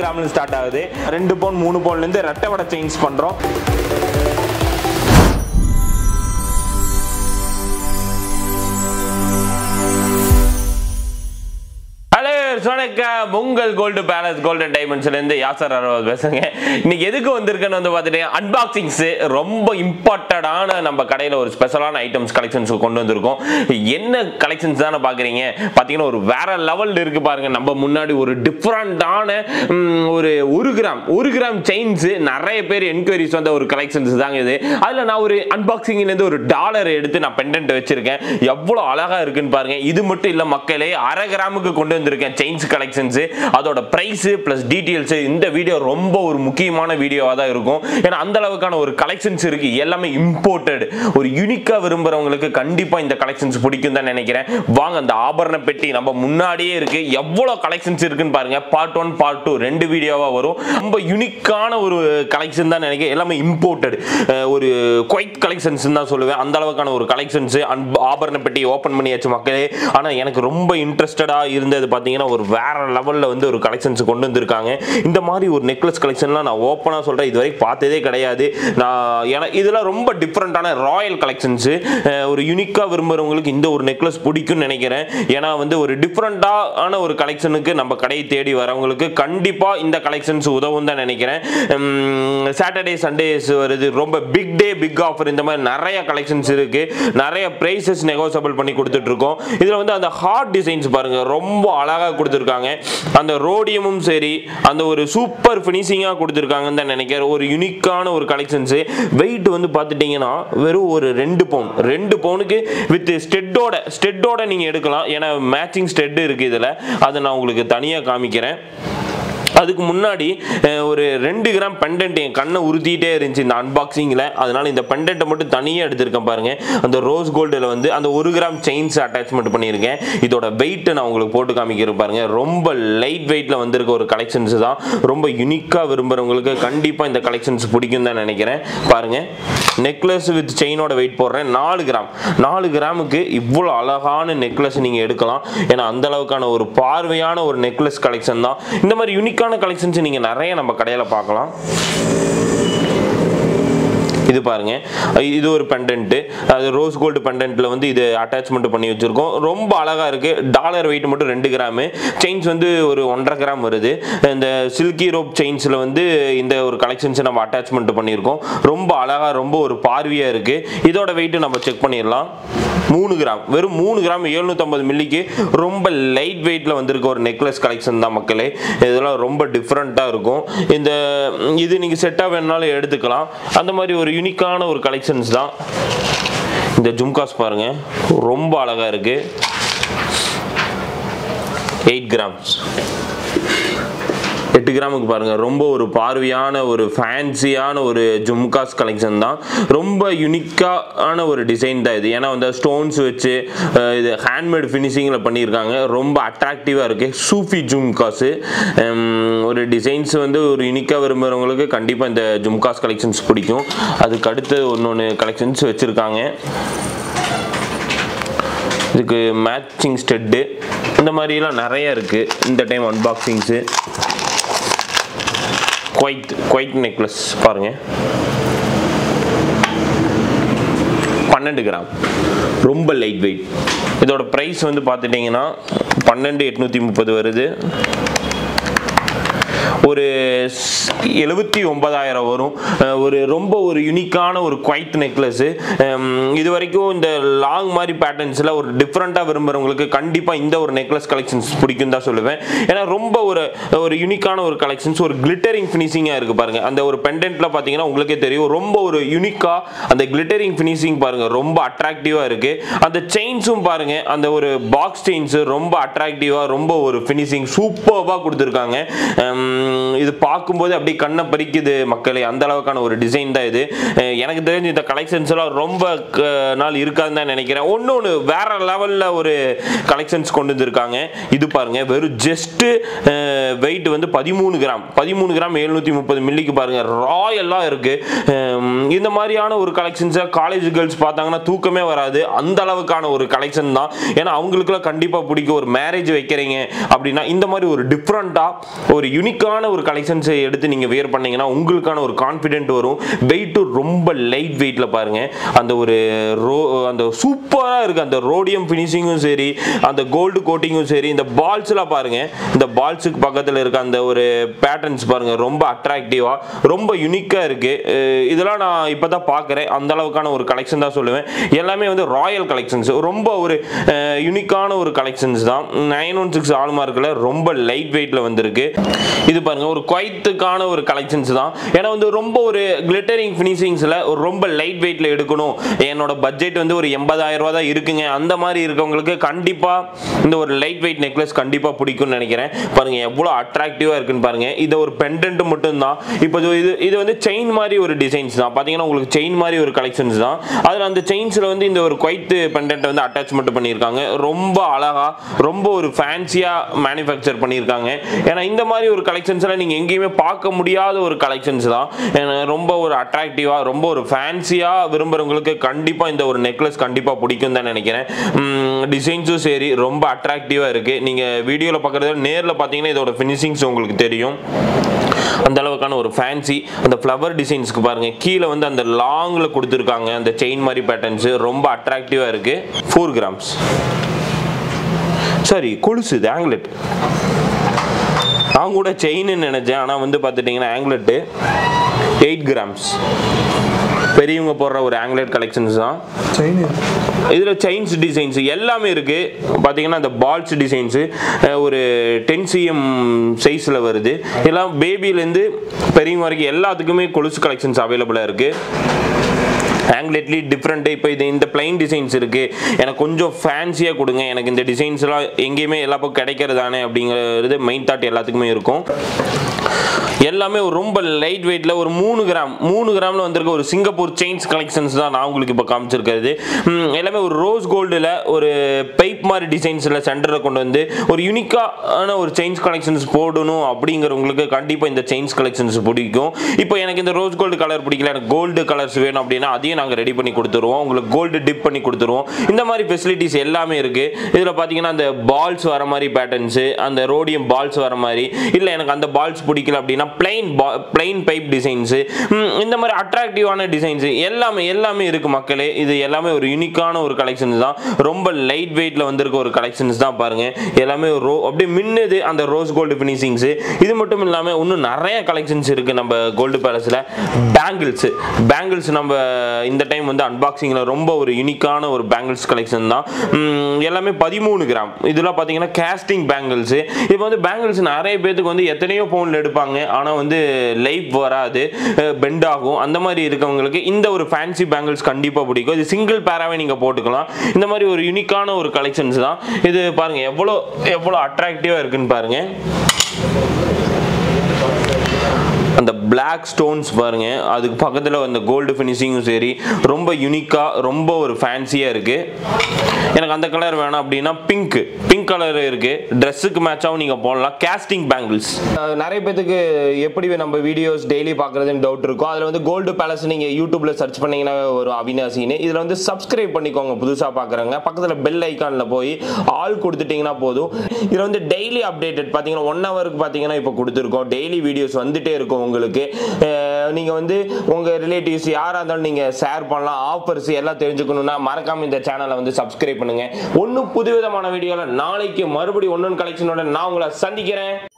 இல்லாமல் ஸ்டார்ட் ஆகுது ரெண்டு பவுன் மூணு பவுன்லேருந்து ரெட்டை வடை செயின்ஸ் பண்ணுறோம் ஹலோ வணக்கம் உங்கள் கோல்டு பேலஸ் கோல்டன் டைமண்ட்ஸ்லேருந்து யாசர் அரவாஸ் பேசுங்க இன்னைக்கு எதுக்கு வந்திருக்குன்னு வந்து பார்த்துட்டீங்க அன்பாக்சிங்ஸ் ரொம்ப இம்பார்ட்டடான நம்ம கடையில் ஒரு ஸ்பெஷலான ஐட்டம்ஸ் கலெக்ஷன்ஸ் கொண்டு வந்திருக்கோம் என்ன கலெக்ஷன்ஸ் தானே பார்க்குறீங்க பார்த்தீங்கன்னா ஒரு வேற லெவலில் இருக்கு பாருங்க நம்ம முன்னாடி ஒரு டிஃப்ரெண்டான ஒரு ஒரு கிராம் ஒரு கிராம் செயின்ஸ் நிறைய பேர் என்கொயரிஸ் வந்த ஒரு கலெக்ஷன்ஸ் தாங்க இது அதில் நான் ஒரு அன்பாக்சிங்லேருந்து ஒரு டாலர் எடுத்து நான் பெண்டன்ட் வச்சிருக்கேன் எவ்வளோ அழகா இருக்குன்னு பாருங்க இது மட்டும் இல்லை மக்களே அரை கிராமுக்கு கொண்டு வந்திருக்கேன் செயின்ஸ் கலெக்ஷன்ஸ் அதோட பிரைஸ் பிளஸ் டீடைல்ஸ் இந்த வீடியோ ரொம்ப ஒரு முக்கியமான வீடியோவாக தான் இருக்கும் ஏன்னா அந்த அளவுக்கான ஒரு கலெக்ஷன்ஸ் இருக்கு எல்லாமே இம்போர்ட்டட் ஒரு யூனிக்கா விரும்புறவங்களுக்கு கண்டிப்பா இந்த கலெக்ஷன்ஸ் பிடிக்கும் தான் நினைக்கிறேன் வாங்க அந்த ஆபரண பெட்டி நம்ம முன்னாடியே இருக்கு எவ்வளவு கலெக்ஷன்ஸ் இருக்குன்னு பாருங்க பார்ட் ஒன் பார்ட் டூ ரெண்டு வீடியோவா வரும் ரொம்ப யூனிக்கான ஒரு கலெக்ஷன் தான் நினைக்கிறேன் எல்லாமே இம்போர்ட்டட் ஒரு குவைட் கலெக்ஷன்ஸ் தான் சொல்லுவேன் அந்த அளவுக்கான ஒரு கலெக்ஷன்ஸ் ஆபரண பெட்டி ஓப்பன் பண்ணியாச்சு மக்களே ஆனா எனக்கு ரொம்ப இன்ட்ரெஸ்டடா இருந்தது பாத்தீங்கன்னா ஒரு வேற லெவல்ல வந்து ஒரு கலெக்ஷன்ஸ் கொண்டு வந்திருக்காங்க இந்த மாதிரி ஒரு நெக்லஸ் கலெக்ஷன்லாம் நான் ஓப்பனா சொல்றேன் இது வரைக்கும் பார்த்ததே கிடையாது நான் எனக்கு இதெல்லாம் ரொம்ப டிஃப்ரெண்டான ராயல் கலெக்ஷன்ஸ் ஒரு யூனிக்கா விரும்புறவங்களுக்கு இந்த ஒரு நெக்லஸ் பிடிக்கும்னு நினைக்கிறேன் ஏன்னா வந்து ஒரு டிஃப்ரெண்டான ஒரு கலெக்ஷனுக்கு நம்ம கடையை தேடி வரவங்களுக்கு கண்டிப்பா இந்த கலெக்ஷன்ஸ் உதவும் தான் நினைக்கிறேன் சாட்டர்டே சண்டேஸ் வருது ரொம்ப பிக் டே பிக் ஆஃபர் இந்த மாதிரி நிறைய கலெக்ஷன்ஸ் இருக்கு நிறைய பிரைசஸ் நெகோசபிள் பண்ணி கொடுத்துட்டு இருக்கோம் இதுல வந்து அந்த ஹார்ட் டிசைன்ஸ் பாருங்க ரொம்ப அழகா கொடுத்துருக்காங்க அந்த ரோடியமும் சரி அந்த ஒரு சூப்பர் ஃபினிஷிங்காக கொடுத்துருக்காங்கன்னு தான் நினைக்கிறேன் ஒரு யூனிக்கான ஒரு கலெக்ஷன்ஸ் வெயிட் வந்து பார்த்துட்டிங்கன்னா வெறும் ஒரு ரெண்டு பவுன் ரெண்டு பவுனுக்கு வித் ஸ்டெட்டோட ஸ்டெட்டோட நீங்கள் எடுக்கலாம் ஏன்னா மேட்சிங் ஸ்டெட் இருக்குது இதில் அதை நான் உங்களுக்கு தனியாக காமிக்கிறேன் அதுக்கு முன்னாடி அஹ், ஒரு ரெண்டு கிராம் பெண்டன்ட் என் கண்ணை உறுத்திட்டே இருந்துச்சு இந்த அன்பாக்சிங்கில் அதனால இந்த பெண்டன்ட்டை மட்டும் தனியாக எடுத்திருக்கேன் பாருங்க அந்த ரோஸ் கோல்டில் வந்து அந்த ஒரு கிராம் செயின்ஸ் அட்டாச்மெண்ட் பண்ணியிருக்கேன் இதோட வெயிட்டை நான் உங்களுக்கு போட்டு காமிக்கிறேன் பாருங்க ரொம்ப லைட் வெயிட்டில் வந்திருக்க ஒரு கலெக்ஷன்ஸ் தான் ரொம்ப யூனிக்காக விரும்புகிறவங்களுக்கு கண்டிப்பாக இந்த கலெக்ஷன்ஸ் பிடிக்கும் தான் நினைக்கிறேன் பாருங்க நெக்லஸ் வித் செயினோட வெயிட் போடுறேன் நாலு கிராம் நாலு கிராமுக்கு இவ்வளோ அழகான நெக்லஸ் நீங்கள் எடுக்கலாம் ஏன்னா அந்த அளவுக்கான ஒரு பார்வையான ஒரு நெக்லஸ் கலெக்ஷன் தான் இந்த மாதிரி யூனிக்கான கலெக்ஷன்ஸ் நீங்கள் நிறைய நம்ம கடையில் பார்க்கலாம் இது பாருங்க இது ஒரு பெண்டன்ட் அது ரோஸ் கோல்டு பெண்டன்ட்ல வந்து இது அட்டாச்மெண்ட் பண்ணி வச்சிருக்கோம் ரொம்ப அழகா இருக்கு டாலர் வெயிட் மட்டும் ரெண்டு கிராமு செயின்ஸ் வந்து ஒரு ஒன்றரை கிராம் வருது இந்த சில்கி ரோப் செயின்ஸ்ல வந்து இந்த ஒரு கலெக்ஷன்ஸ் நம்ம அட்டாச்மெண்ட் பண்ணியிருக்கோம் ரொம்ப அழகா ரொம்ப ஒரு பார்வையா இருக்கு இதோட வெயிட் நம்ம செக் பண்ணிடலாம் மூணு கிராம் வெறும் மூணு கிராம் எழுநூத்தம்பது மில்லிக்கு ரொம்ப லைட் வெயிட்ல வந்திருக்க ஒரு நெக்லஸ் கலெக்ஷன் தான் மக்களே இதெல்லாம் ரொம்ப டிஃப்ரெண்ட்டாக இருக்கும் இந்த இது நீங்கள் செட்டாக வேணாலும் எடுத்துக்கலாம் அந்த மாதிரி ஒரு யூனிக்கான ஒரு கலெக்ஷன்ஸ் தான் இந்த ஜும்காஸ் பாருங்க ரொம்ப அழகா இருக்கு எயிட் கிராம்ஸ் எட்டு கிராமுக்கு பாருங்க ரொம்ப ஒரு பார்வையான ஒரு ஃபேன்சியான ஒரு ஜும்காஸ் கலெக்ஷன் தான் ரொம்ப யுனிக்கான ஒரு டிசைன் தான் இது ஏன்னா வந்து ஸ்டோன்ஸ் வச்சு அஹ், இது ஹேண்ட்மேட் ஃபினிஷிங்கில் பண்ணியிருக்காங்க ரொம்ப அட்ராக்டிவாக இருக்கு சூஃபி ஜும்காஸு ஒரு டிசைன்ஸ் வந்து ஒரு யுனிக்காக விரும்புகிறவங்களுக்கு கண்டிப்பாக இந்த ஜும்காஸ் கலெக்ஷன்ஸ் பிடிக்கும் அதுக்கு அடுத்து ஒன்று ஒன்று கலெக்ஷன்ஸ் வச்சுருக்காங்க இதுக்கு மேட்சிங் ஸ்டெட்டு இந்த மாதிரிலாம் நிறைய இருக்குது இந்த time unboxings Kuwait Kuwait necklace பாருங்க பன்னெண்டு கிராம் ரொம்ப லைட் வெயிட் இதோட ப்ரைஸ் வந்து பார்த்துட்டிங்கன்னா பன்னெண்டு எட்நூற்றி முப்பது வருது ஒரு எழுபத்தி ஒன்பதாயிரம் வரும் அஹ் ஒரு ரொம்ப ஒரு யூனிக்கான ஒரு குவைட் நெக்லஸ் இது வரைக்கும் இந்த லாங் மாதிரி பேட்டர்ன்ஸில் ஒரு டிஃப்ரெண்ட்டாக விரும்புகிறவங்களுக்கு கண்டிப்பாக இந்த ஒரு நெக்லஸ் கலெக்ஷன்ஸ் பிடிக்கும் தான் சொல்லுவேன் ஏன்னா ரொம்ப ஒரு ஒரு யூனிக்கான ஒரு கலெக்ஷன்ஸ் ஒரு கிளிட்டரிங் ஃபினிஷிங்காக இருக்குது பாருங்க அந்த ஒரு பெண்டன்ட்டில் பார்த்தீங்கன்னா உங்களுக்கே தெரியும் ரொம்ப ஒரு யூனிக்காக அந்த கிளிட்டரிங் ஃபினிஷிங் பாருங்க ரொம்ப அட்ராக்டிவாக இருக்குது அந்த செயின்ஸும் பாருங்க அந்த ஒரு பாக்ஸ் செயின்ஸ் ரொம்ப அட்ராக்டிவாக ரொம்ப ஒரு ஃபினிஷிங் சூப்பர்வாக கொடுத்துருக்காங்க உம், இது பார்க்கும்போது அப்படியே கண்ணை பறிக்குது மக்களே அந்த அளவுக்கான ஒரு டிசைன் தான் இது அஹ் எனக்கு தெரிஞ்சு இந்த கலெக்ஷன்ஸ் எல்லாம் ரொம்ப க- நாள் இருக்காதுன்னு தான் நினைக்கிறேன் ஒன்று ஒன்று வேற லெவலில் ஒரு கலெக்ஷன்ஸ் கொண்டு வந்திருக்காங்க இது பாருங்க வெறும் ஜஸ்ட் வெயிட் வந்து பதிமூணு கிராம் பதிமூணு கிராம் எழுநூற்றி முப்பது மில்லிக்கு பாருங்க ராயலாக இருக்கு அஹ் இந்த மாதிரியான ஒரு கலெக்ஷன்ஸை காலேஜ் கேர்ள்ஸ் பார்த்தாங்கன்னா தூக்கமே வராது அந்த அளவுக்கான ஒரு கலெக்ஷன் தான் ஏன்னா அவங்களுக்குலாம் கண்டிப்பாக பிடிக்கும் ஒரு மேரேஜ் வைக்கிறீங்க அப்படின்னா இந்த மாதிரி ஒரு டிஃப்ரெண்ட்டாக ஒரு யூனிக்கான ஒரு கலெக்ஷன் கலெக்ஷன்ஸ் எடுத்து நீங்கள் வியர் பண்ணீங்கன்னா உங்களுக்கான ஒரு கான்ஃபிடென்ட் வரும் வெயிட்டும் ரொம்ப லைட் வெயிட்டில் பாருங்க அந்த ஒரு ரோ அந்த சூப்பராக இருக்குது அந்த ரோடியம் ஃபினிஷிங்கும் சரி அந்த கோல்டு கோட்டிங்கும் சரி இந்த பால்ஸ்லாம் பாருங்க இந்த பால்ஸுக்கு பக்கத்தில் இருக்க அந்த ஒரு பேட்டர்ன்ஸ் பாருங்க ரொம்ப அட்ராக்டிவாக ரொம்ப யுனிக்காக இருக்கு அஹ் இதெல்லாம் நான் இப்போ தான் பார்க்குறேன் அந்த அளவுக்கான ஒரு கலெக்ஷன் தான் சொல்லுவேன் எல்லாமே வந்து ராயல் கலெக்ஷன்ஸ் ரொம்ப ஒரு யூனிக்கான ஒரு கலெக்ஷன்ஸ் தான் நைன் ஒன் சிக்ஸ் ஆல்மார்க்கில் ரொம்ப லைட் வெயிட்டில் வந்திருக்கு இது பாருங்க ஒரு குவைத்துக்கான ஒரு கலெக்ஷன்ஸ் தான் ஏன்னா வந்து ரொம்ப ஒரு கிளிட்டரிங் ஃபினிஷிங்ஸில் ஒரு ரொம்ப லைட் வெயிட்டில் எடுக்கணும் என்னோட பட்ஜெட் வந்து ஒரு எண்பதாயிரம் ரூபா தான் இருக்குங்க அந்த மாதிரி இருக்கவங்களுக்கு கண்டிப்பாக இந்த ஒரு லைட் வெயிட் நெக்லஸ் கண்டிப்பாக பிடிக்கும்னு நினைக்கிறேன் பாருங்க எவ்வளோ அட்ராக்டிவாக இருக்குன்னு பாருங்க இது ஒரு பெண்டன்ட் மட்டும்தான் இப்போ இது- இது இது வந்து செயின் மாதிரி ஒரு டிசைன்ஸ் தான் பார்த்தீங்கன்னா உங்களுக்கு செயின் மாதிரி ஒரு கலெக்ஷன்ஸ் தான் அதில் அந்த செயின்ஸில் வந்து இந்த ஒரு குவைத்து பெண்டன்ட் வந்து அட்டாச்மெண்ட் பண்ணியிருக்காங்க ரொம்ப அழகா ரொம்ப ஒரு ஃபேன்சியாக மேனுஃபேக்சர் பண்ணியிருக்காங்க ஏன்னா இந்த மாதிரி ஒரு கலெக்ஷன்ஸ்லாம் நீங்கள் எங்கேயுமே பார்க்க முடியாத ஒரு கலெக்ஷன்ஸ் தான் ஏன்னா ரொம்ப ஒரு அட்ராக்டிவாக ரொம்ப ஒரு ஃபேன்சியாக விரும்புகிறவங்களுக்கு கண்டிப்பாக இந்த ஒரு நெக்லஸ் கண்டிப்பாக பிடிக்கும் தான் நினைக்கிறேன் டிசைன்ஸும் சரி ரொம்ப அட்ராக்டிவாக இருக்குது நீங்கள் வீடியோவில் பார்க்குறத நேரில் பார்த்தீங்கன்னா இதோட ஃபினிஷிங்ஸ் உங்களுக்கு தெரியும் அந்த அளவுக்கான ஒரு ஃபேன்சி அந்த ஃப்ளவர் டிசைன்ஸ்க்கு பாருங்க கீழே வந்து அந்த லாங்ல கொடுத்துருக்காங்க அந்த செயின் மாதிரி பேட்டர்ன்ஸ் ரொம்ப அட்ராக்டிவா இருக்கு ஃபோர் கிராம்ஸ் சாரி கொலுசு இது ஆங்லெட் நான் கூட செயின்னு நினைச்சேன் ஆனால் வந்து பார்த்துட்டிங்கன்னா ஆங்லெட்டு எயிட் கிராம்ஸ் பெரியவங்க போடுற ஒரு ஆங்லெட் கலெக்ஷன்ஸ் தான் செயின் இதில் செயின்ஸ் டிசைன்ஸ் எல்லாமே இருக்குது பார்த்தீங்கன்னா அந்த பால்ஸ் டிசைன்ஸு ஒரு டென் சிஎம் சைஸில் வருது எல்லாம் பேபிலேருந்து பெரியவங்க வரைக்கும் எல்லாத்துக்குமே கொலுசு கலெக்ஷன்ஸ் அவைலபிளாக இருக்குது ஆங்லெட்லி டிஃப்ரெண்ட்டு இப்போ இது இந்த பிளைன் டிசைன்ஸ் இருக்குது எனக்கு கொஞ்சம் ஃபேன்சியாக கொடுங்க எனக்கு இந்த டிசைன்ஸ்லாம் எங்கேயுமே எல்லா பக்கம் கிடைக்கிறதானே அப்படிங்கிறது மெயின் தாட் எல்லாத்துக்குமே இருக்கும் எல்லாமே ஒரு ரொம்ப லைட் வெயிட்ல ஒரு மூணு கிராம் மூணு கிராம்ல வந்திருக்க ஒரு சிங்கப்பூர் செயின்ஸ் கலெக்ஷன்ஸ் தான் நான் உங்களுக்கு இப்போ காமிச்சிருக்கிறது ம், எல்லாமே ஒரு ரோஸ் கோல்டில் ஒரு பைப் மாதிரி டிசைன்ஸில் சென்டரில் கொண்டு வந்து ஒரு யூனிக்கான ஒரு செயின்ஸ் கலெக்ஷன்ஸ் போடணும் அப்படிங்கிறவங்களுக்கு கண்டிப்பாக இந்த செயின்ஸ் கலெக்ஷன்ஸ் பிடிக்கும் இப்போ எனக்கு இந்த ரோஸ் கோல்டு கலர் பிடிக்கல எனக்கு கோல்டு கலர்ஸ் வேணும் அப்படின்னா அதையும் நாங்கள் ரெடி பண்ணி கொடுத்துருவோம் உங்களுக்கு கோல்டு டிப் பண்ணி கொடுத்துருவோம் இந்த மாதிரி ஃபெசிலிட்டிஸ் எல்லாமே இருக்கு இதில் பார்த்தீங்கன்னா அந்த பால்ஸ் வர மாதிரி பேட்டர்ன்ஸு அந்த ரோடியம் பால்ஸ் வர மாதிரி இல்லை எனக்கு அந்த பால்ஸ் பிடிக்கல அப்படின்னா பிளைன் பிளைன் பைப் டிசைன்ஸு இந்த மாதிரி அட்ராக்டிவான டிசைன்ஸு எல்லாமே எல்லாமே இருக்கு மக்களே இது எல்லாமே ஒரு யூனிக்கான ஒரு கலெக்ஷன்ஸ் தான் ரொம்ப லைட் வெயிட்ல வந்திருக்க ஒரு கலெக்ஷன்ஸ் தான் பாருங்க எல்லாமே ஒரு ரோ அப்படியே மின்னுது அந்த ரோஸ் கோல்டு ஃபினிஷிங்ஸு இது மட்டும் இல்லாமல் இன்னும் நிறைய கலெக்ஷன்ஸ் இருக்கு நம்ம கோல்டு பேலஸில் பேங்கிள்ஸ் பேங்கிள்ஸ் நம்ம இந்த டைம் வந்து அன்பாக்சிங்கில் ரொம்ப ஒரு யூனிக்கான ஒரு பேங்கிள்ஸ் கலெக்ஷன் தான் உம், எல்லாமே பதிமூணு கிராம் இதெல்லாம் பார்த்தீங்கன்னா கேஸ்டிங் பேங்கிள்ஸ் இப்போ வந்து பேங்கிள்ஸ் நிறைய பேத்துக்கு வந்து எத்தனையோ பவுண்டில் எடுப்பாங்க ஆனால் வந்து லைஃப் வராது பெண்ட் ஆகும் அந்த மாதிரி இருக்கவங்களுக்கு இந்த ஒரு ஃபேன்சி பேங்கிள்ஸ் கண்டிப்பாக பிடிக்கும் இது சிங்கிள் பேராவே நீங்கள் போட்டுக்கலாம் இந்த மாதிரி ஒரு யூனிக்கான ஒரு கலெக்ஷன்ஸ் தான் இது பாருங்க எவ்வளோ எவ்வளோ அட்ராக்டிவாக இருக்குன்னு பாருங்க அந்த Black ஸ்டோன்ஸ் பாருங்க அதுக்கு பக்கத்தில் அந்த கோல்டு ஃபினிஷிங்கும் சரி ரொம்ப யூனிக்காக ரொம்ப ஒரு ஃபேன்சியாக இருக்கு எனக்கு அந்த கலர் வேணாம் அப்படின்னா பிங்க் பிங்க் கலர் இருக்கு ட்ரெஸ்ஸுக்கு மேட்சாகவும் நீங்கள் போடலாம் கேஸ்டிங் பேங்கிள்ஸ் நிறைய பேத்துக்கு எப்படி நம்ம வீடியோஸ் டெய்லி பார்க்குறதுன்னு டவுட் இருக்கும் அதில் வந்து கோல்டு பேலஸ் நீங்கள் யூடியூப்ல சர்ச் பண்ணீங்கன்னா ஒரு அவினாசின்னு இதில் வந்து சப்ஸ்கிரைப் பண்ணிக்கோங்க புதுசாக பார்க்குறவங்க பக்கத்தில் பெல் ஐக்கானில் போய் ஆல் கொடுத்துட்டீங்கன்னா போதும் இதில் வந்து டெய்லி அப்டேட்டட் பார்த்தீங்கன்னா ஒன் ஹவருக்கு பார்த்தீங்கன்னா இப்போ கொடுத்துருக்கோம் டெய்லி வீடியோஸ் வந்துட்டே இருக்கும் உங்களுக்கு நீங்கள் வந்து உங்கள் ரிலேட்டிவ்ஸ் யாராக இருந்தாலும் நீங்கள் ஷேர் பண்ணலாம் ஆஃபர்ஸ் எல்லாம் தெரிஞ்சுக்கணும்னா மறக்காம இந்த சேனலை வந்து சப்ஸ்கிரைப் பண்ணுங்க ஒன்றும் புதுவிதமான வீடியோவில் நாளைக்கு மறுபடியும் ஒன்று கலெக்ஷனோட நான் உங்களை சந்திக்கிறேன்